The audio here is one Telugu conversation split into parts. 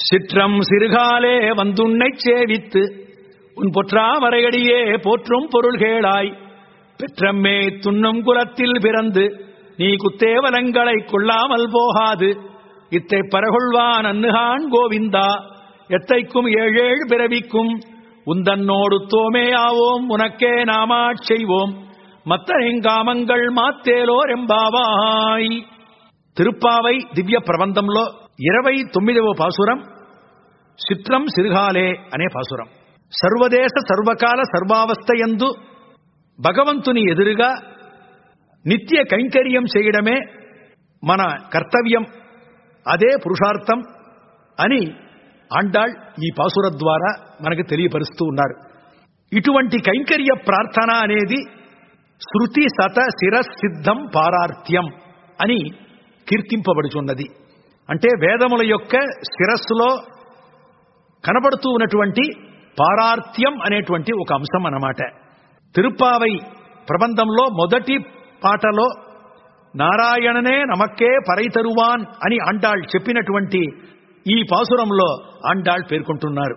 சிற்றம் சிறுகாலே வந்துன்னைச் சேவித்து உன் பொற்றாமரையடியே போற்றும் பொருள்கேளாய் பெற்றம்மே துண்ணும் குலத்தில் பிறந்து நீ குத்தேவலங்களை கொள்ளாமல் போகாது இத்தை பரகொள்வான் அன்னுகான் கோவிந்தா எத்தைக்கும் ஏழேழு பிறவிக்கும் உந்தன்னோடு தோமேயாவோம் உனக்கே நாமாட் செய்வோம் మత్తరింగామంగళ్ మాత్తేలోర్ ఎంబావాయ్ తిరుప్పావై దివ్య ప్రబంధంలో ఇరవై తొమ్మిదవ పాసురం చిత్రం సిరుగాలే అనే పాసురం సర్వదేశ సర్వకాల సర్వావస్థయందు భగవంతుని ఎదురుగా నిత్య కైంకర్యం చేయడమే మన కర్తవ్యం అదే పురుషార్థం అని ఆండాళ్ ఈ పాసుర ద్వారా మనకు తెలియపరుస్తూ ఉన్నారు ఇటువంటి కైంకర్య ప్రార్థన అనేది శృతి సత శిరసిద్ధం పారార్థ్యం అని కీర్తింపబడుచున్నది అంటే వేదముల యొక్క శిరస్సులో కనబడుతూ ఉన్నటువంటి పారార్థ్యం అనేటువంటి ఒక అంశం అన్నమాట తిరుప్పావై ప్రబంధంలో మొదటి పాటలో నారాయణనే నమక్కే పరైతరువాన్ అని అండాళ్ చెప్పినటువంటి ఈ పాసురంలో అండాళ్ పేర్కొంటున్నారు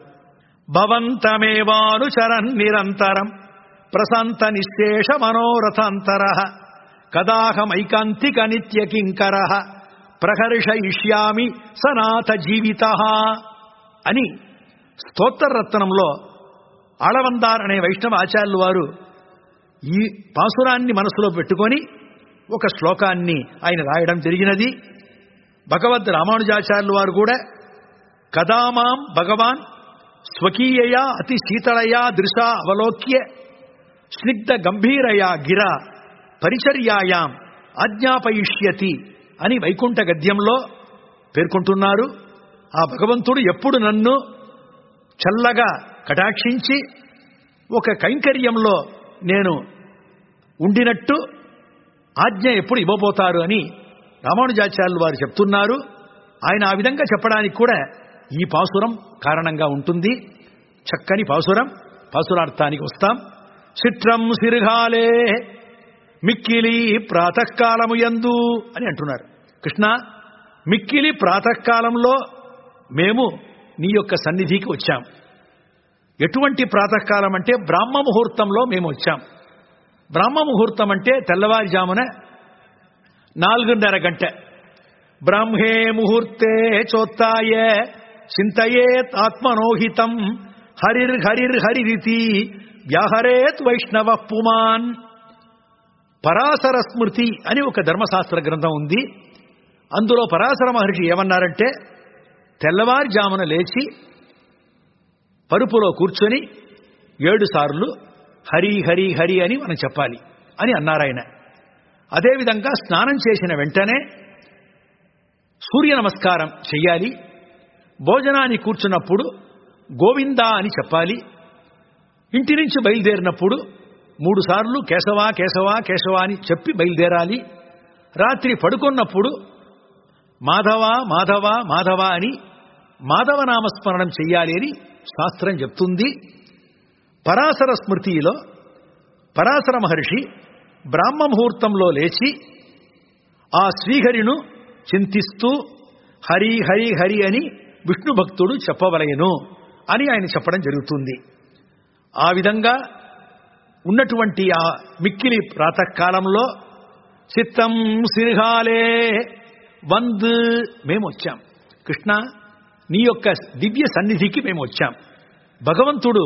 భవంతమేవాను చరణ్ నిరంతరం ప్రశాంత నిశేష మనోరథాంతర కదాహమైకాంతిక నిత్య కింకర ప్రహర్షయిష్యామి సనాథ జీవిత అని స్తోత్రరత్నంలో ఆళవందార్ అనే వైష్ణవ ఆచార్యులు వారు ఈ పాసురాన్ని మనసులో పెట్టుకొని ఒక శ్లోకాన్ని ఆయన రాయడం జరిగినది భగవద్ రామానుజాచార్యులు వారు కూడా కదామాం భగవాన్ స్వకీయయా అతి శీతళయా దృశా అవలోక్య స్నిగ్ధ గంభీరయా గిర పరిచర్యాయాం ఆజ్ఞాపయిష్యతి అని వైకుంఠ గద్యంలో పేర్కొంటున్నారు ఆ భగవంతుడు ఎప్పుడు నన్ను చల్లగా కటాక్షించి ఒక కైంకర్యంలో నేను ఉండినట్టు ఆజ్ఞ ఎప్పుడు ఇవ్వబోతారు అని రామానుజాచార్యులు వారు చెప్తున్నారు ఆయన ఆ విధంగా చెప్పడానికి కూడా ఈ పాసురం కారణంగా ఉంటుంది చక్కని పాసురం పాసురార్థానికి వస్తాం చిత్రం సిరుగాలే మిక్కిలి ప్రాతకాలము యందు అని అంటున్నారు కృష్ణ మిక్కిలి ప్రాతకాలంలో మేము నీ యొక్క సన్నిధికి వచ్చాం ఎటువంటి ప్రాతకాలం అంటే బ్రాహ్మ ముహూర్తంలో మేము వచ్చాం బ్రాహ్మ ముహూర్తం అంటే తెల్లవారుజామున నాలుగున్నర గంట బ్రాహ్మే ముహూర్తే చోత్తాయ చింతయేత్ ఆత్మనోహితం హరిర్ హరిర్ హరిరితి వ్యాహరేత్ వైష్ణవ పుమాన్ పరాశర స్మృతి అని ఒక ధర్మశాస్త్ర గ్రంథం ఉంది అందులో పరాశర మహర్షి ఏమన్నారంటే తెల్లవారుజామున లేచి పరుపులో కూర్చొని ఏడు సార్లు హరి హరి హరి అని మనం చెప్పాలి అని అన్నారాయన అదేవిధంగా స్నానం చేసిన వెంటనే సూర్య నమస్కారం చెయ్యాలి భోజనానికి కూర్చున్నప్పుడు గోవిందా అని చెప్పాలి ఇంటి నుంచి బయలుదేరినప్పుడు మూడు సార్లు కేశవా కేశవా కేశవా అని చెప్పి బయలుదేరాలి రాత్రి పడుకున్నప్పుడు మాధవ మాధవ మాధవ అని మాధవ నామస్మరణం చెయ్యాలి అని శాస్త్రం చెప్తుంది పరాశర స్మృతిలో పరాశర మహర్షి బ్రాహ్మ ముహూర్తంలో లేచి ఆ శ్రీహరిను చింతిస్తూ హరి హరి హరి అని విష్ణు భక్తుడు చెప్పవలయను అని ఆయన చెప్పడం జరుగుతుంది ఆ విధంగా ఉన్నటువంటి ఆ మిక్కిలి ప్రాతకాలంలో చిత్తం సిరిహాలే వంద్ మేము వచ్చాం కృష్ణ నీ యొక్క దివ్య సన్నిధికి మేము వచ్చాం భగవంతుడు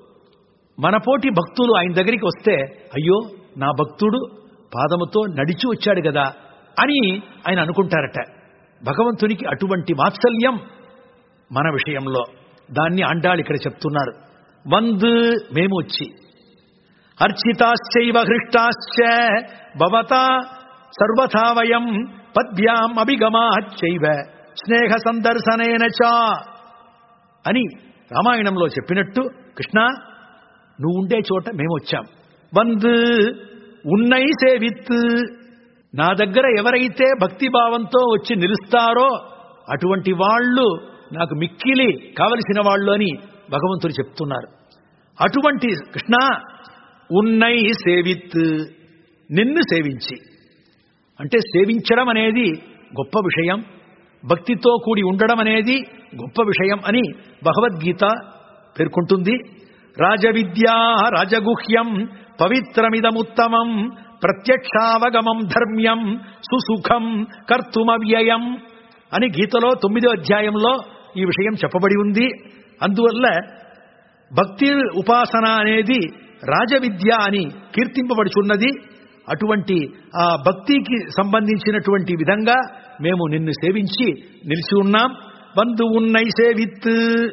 మనపోటి భక్తులు ఆయన దగ్గరికి వస్తే అయ్యో నా భక్తుడు పాదముతో నడిచి వచ్చాడు కదా అని ఆయన అనుకుంటారట భగవంతునికి అటువంటి వాత్సల్యం మన విషయంలో దాన్ని అండాళ్ళు ఇక్కడ చెప్తున్నారు వంద్ మేము వచ్చి అర్చితాశ్చైవ హృష్టాశ్చ భవతా సర్వథా వయం పద్భ్యాం అభిగమాశ్చైవ స్నేహ సందర్శనేన చ అని రామాయణంలో చెప్పినట్టు కృష్ణ నువ్వు ఉండే చోట మేము వచ్చాం వంద్ ఉన్నై సేవిత్ నా దగ్గర ఎవరైతే భక్తిభావంతో వచ్చి నిలుస్తారో అటువంటి వాళ్ళు నాకు మిక్కిలి కావలసిన వాళ్ళు అని భగవంతుడు చెప్తున్నారు అటువంటి కృష్ణ ఉన్నై సేవిత్ నిన్ను సేవించి అంటే సేవించడం అనేది గొప్ప విషయం భక్తితో కూడి ఉండడం అనేది గొప్ప విషయం అని భగవద్గీత పేర్కొంటుంది రాజవిద్యా రాజగుహ్యం పవిత్రమిదముత్తమం ప్రత్యక్షావగమం ధర్మ్యం సుసుఖం కర్తుమవ్యయం అని గీతలో తొమ్మిదో అధ్యాయంలో ఈ విషయం చెప్పబడి ఉంది అందువల్ల భక్తి ఉపాసన అనేది రాజవిద్య అని కీర్తింపబడుచున్నది అటువంటి ఆ భక్తికి సంబంధించినటువంటి విధంగా మేము నిన్ను సేవించి నిలిచి ఉన్నాం బంధు ఉన్నై సేవిత్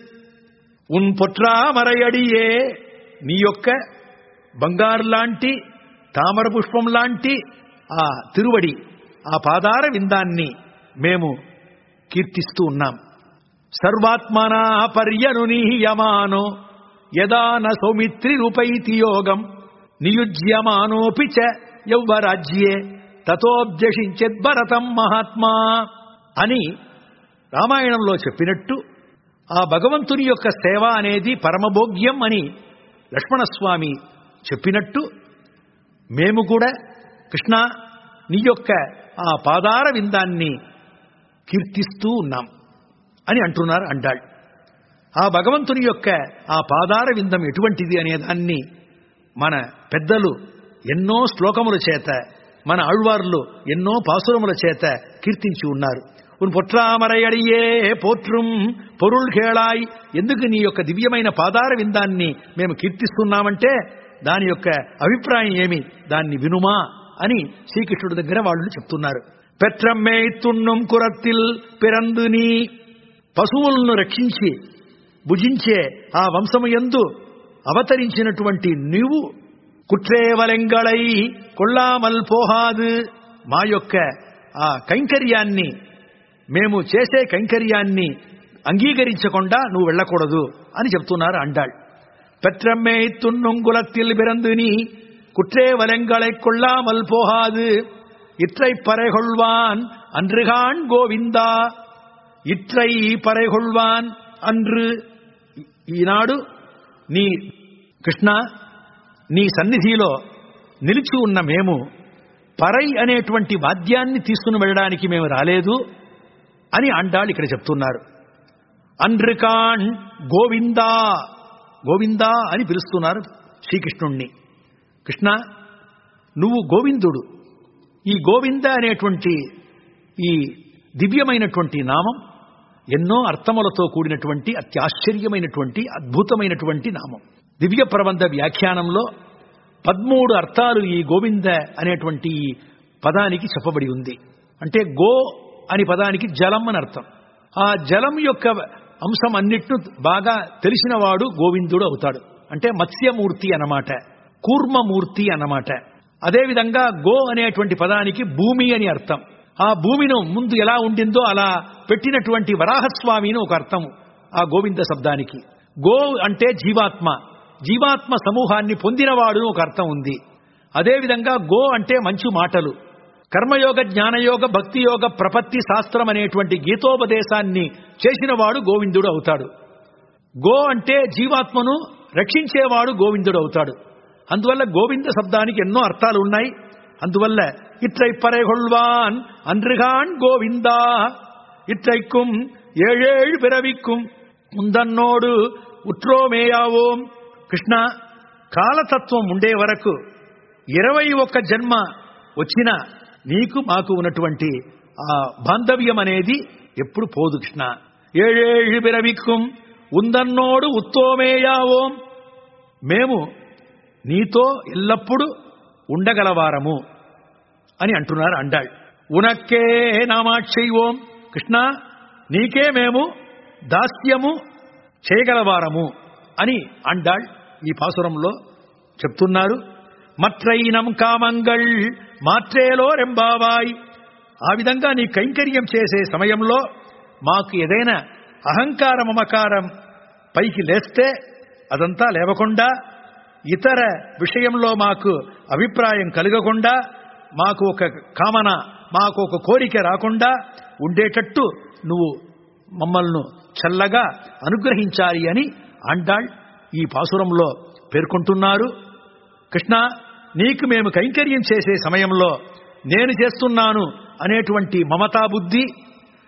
ఉన్ పొట్రామరయడియే నీ యొక్క బంగారు లాంటి తామర పుష్పం లాంటి ఆ తిరువడి ఆ పాదార విందాన్ని మేము కీర్తిస్తూ ఉన్నాం సర్వాత్మనా పర్యనునీయమానో యదాన సౌమిత్రి రూపైతి యోగం నియుజ్యమానోపి చ యౌవరాజ్యే తతోబ్జషించెద్భరతం మహాత్మా అని రామాయణంలో చెప్పినట్టు ఆ భగవంతుని యొక్క సేవ అనేది పరమభోగ్యం అని లక్ష్మణస్వామి చెప్పినట్టు మేము కూడా కృష్ణ నీ యొక్క ఆ పాదార విందాన్ని కీర్తిస్తూ ఉన్నాం అని అంటున్నారు అంటాడు ఆ భగవంతుని యొక్క ఆ పాదార విందం ఎటువంటిది అనే దాన్ని మన పెద్దలు ఎన్నో శ్లోకముల చేత మన ఆళ్వార్లు ఎన్నో పాసురముల చేత కీర్తించి ఉన్నారు ఉన్ పొట్రామరయడియే పోట్rum పొరుల్ ఖేళాయ్ ఎందుకు నీ యొక్క దివ్యమైన పాదార విందాన్ని మేము కీర్తిస్తున్నామంటే దాని యొక్క అభిప్రాయం ఏమి దాన్ని వినుమా అని శ్రీకృష్ణుడి దగ్గర వాళ్ళు చెప్తున్నారు పెట్రమ్మే తున్నం కురత్తిల్ పిరందుని పశువులను రక్షించి భుజించే ఆ వంశము ఎందు అవతరించినటువంటి నీవు కుట్రేవలెంగళై కొల్లామల్ పోహాదు మా యొక్క ఆ కైంకర్యాన్ని మేము చేసే కైంకర్యాన్ని అంగీకరించకుండా నువ్వు వెళ్ళకూడదు అని చెప్తున్నారు అండాళ్ పెట్రమ్మే తున్నుంగులత్తిల్ బిరందుని కుట్రేవలెంగళై కొల్లామల్ పోహాదు ఇట్రై పறைகொள்வான் அன்றுகான் గోవిందా ఇట్రై పறைகொள்வான் అన్రు ఈనాడు నీ కృష్ణ నీ సన్నిధిలో నిలిచి ఉన్న మేము పరై అనేటువంటి వాద్యాన్ని తీసుకుని వెళ్ళడానికి మేము రాలేదు అని అంటాళ్ళు ఇక్కడ చెప్తున్నారు అన్రికాన్ గోవిందా గోవిందా అని పిలుస్తున్నారు శ్రీకృష్ణుణ్ణి కృష్ణ నువ్వు గోవిందుడు ఈ గోవింద అనేటువంటి ఈ దివ్యమైనటువంటి నామం ఎన్నో అర్థములతో కూడినటువంటి అత్యాశ్చర్యమైనటువంటి అద్భుతమైనటువంటి నామం దివ్య ప్రబంధ వ్యాఖ్యానంలో పదమూడు అర్థాలు ఈ గోవింద అనేటువంటి ఈ పదానికి చెప్పబడి ఉంది అంటే గో అని పదానికి జలం అని అర్థం ఆ జలం యొక్క అంశం అన్నిట్ను బాగా తెలిసినవాడు గోవిందుడు అవుతాడు అంటే మత్స్యమూర్తి అన్నమాట కూర్మమూర్తి అన్నమాట అదేవిధంగా గో అనేటువంటి పదానికి భూమి అని అర్థం ఆ భూమిను ముందు ఎలా ఉండిందో అలా పెట్టినటువంటి వరాహస్వామిని ఒక అర్థము ఆ గోవింద శబ్దానికి గో అంటే జీవాత్మ జీవాత్మ సమూహాన్ని పొందినవాడు ఒక అర్థం ఉంది అదేవిధంగా గో అంటే మంచి మాటలు కర్మయోగ జ్ఞానయోగ భక్తి యోగ ప్రపత్తి శాస్త్రం అనేటువంటి గీతోపదేశాన్ని చేసినవాడు గోవిందుడు అవుతాడు గో అంటే జీవాత్మను రక్షించేవాడు గోవిందుడు అవుతాడు అందువల్ల గోవింద శబ్దానికి ఎన్నో అర్థాలు ఉన్నాయి అందువల్ల ఇట్రై పறைகொள்வான் அன்றுகான் గోవిందా ఇట్రైக்கும் ఏഴేഴு పిరవిக்கும் ముందన్నోడు ఉట్రోమేయావోం కృష్ణ కాలతత్వం ఉండే వరకు ఇరవై ఒక్క జన్మ వచ్చిన నీకు మాకు ఉన్నటువంటి ఆ బాంధవ్యం అనేది ఎప్పుడు పోదు కృష్ణ ఏഴేഴు పిరవిక్కుం ఉందన్నోడు ఉత్తోమేయావోం మేము నీతో ఎల్లప్పుడూ ఉండగలవారము అని అంటున్నారు అండాళ్ ఉనక్కే నామాక్షయ్యోం కృష్ణ నీకే మేము దాస్యము చేయగలవారము అని అండాళ్ ఈ పాసురంలో చెప్తున్నారు మట్రైనం కామంగళ్ మాత్రేలో రెంబావాయ్ ఆ విధంగా నీ కైంకర్యం చేసే సమయంలో మాకు ఏదైనా అహంకార మమకారం పైకి లేస్తే అదంతా లేవకుండా ఇతర విషయంలో మాకు అభిప్రాయం కలగకుండా మాకు ఒక కామన మాకు ఒక కోరిక రాకుండా ఉండేటట్టు నువ్వు మమ్మల్ని చల్లగా అనుగ్రహించాలి అని అండాళ్ ఈ పాసురంలో పేర్కొంటున్నారు కృష్ణ నీకు మేము కైంకర్యం చేసే సమయంలో నేను చేస్తున్నాను అనేటువంటి మమతా బుద్ధి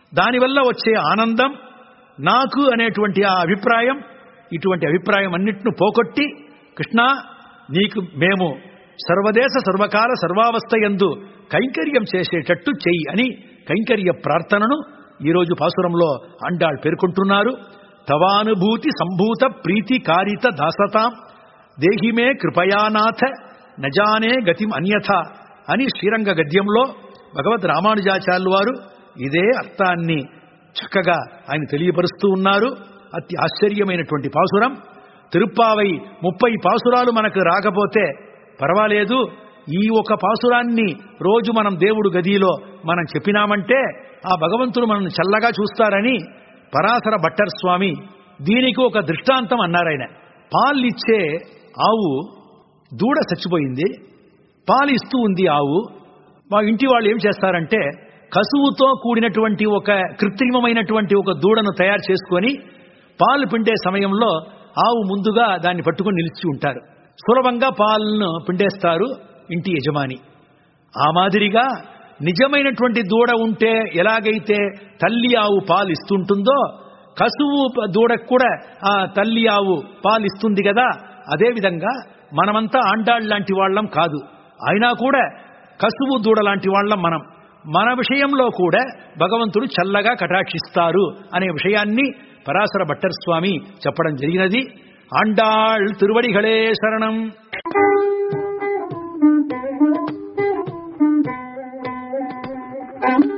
దానివల్ల వచ్చే ఆనందం నాకు అనేటువంటి ఆ అభిప్రాయం ఇటువంటి అభిప్రాయం అన్నిటిని పోగొట్టి కృష్ణ నీకు మేము సర్వదేశ సర్వకాల సర్వావస్థ ఎందు కైంకర్యం చేసేటట్టు చెయ్యి అని కైంకర్య ప్రార్థనను ఈరోజు పాసురంలో అండాళ్ పేర్కొంటున్నారు తవానుభూతి సంభూత ప్రీతి కారిత దాసతాం దేహిమే కృపయానాథ నజానే గతిం అన్యథ అని శ్రీరంగ గద్యంలో భగవద్ రామానుజాచార్యులు వారు ఇదే అర్థాన్ని చక్కగా ఆయన తెలియపరుస్తూ ఉన్నారు అతి ఆశ్చర్యమైనటువంటి పాసురం తిరుప్పావై ముప్పై పాసురాలు మనకు రాకపోతే పర్వాలేదు ఈ ఒక పాసురాన్ని రోజు మనం దేవుడు గదిలో మనం చెప్పినామంటే ఆ భగవంతుడు మనల్ని చల్లగా చూస్తారని పరాశర భట్టర్ స్వామి దీనికి ఒక దృష్టాంతం అన్నారాయన పాలిచ్చే ఆవు దూడ చచ్చిపోయింది పాలు ఇస్తూ ఉంది ఆవు మా ఇంటి వాళ్ళు ఏం చేస్తారంటే కసువుతో కూడినటువంటి ఒక కృత్రిమమైనటువంటి ఒక దూడను తయారు చేసుకొని పాలు పిండే సమయంలో ఆవు ముందుగా దాన్ని పట్టుకొని నిలిచి ఉంటారు సులభంగా పాలను పిండేస్తారు ఇంటి యజమాని ఆ మాదిరిగా నిజమైనటువంటి దూడ ఉంటే ఎలాగైతే తల్లి ఆవు పాలు ఇస్తుంటుందో కసువు దూడకు కూడా ఆ తల్లి ఆవు పాలు ఇస్తుంది కదా అదేవిధంగా మనమంతా ఆండాళ్ళ లాంటి వాళ్ళం కాదు అయినా కూడా కసువు దూడ లాంటి వాళ్ళం మనం మన విషయంలో కూడా భగవంతుడు చల్లగా కటాక్షిస్తారు అనే విషయాన్ని పరాశర భట్టర్ స్వామి చెప్పడం జరిగినది ఆండాళ్ తిరువడిகளே శరణం Thank you.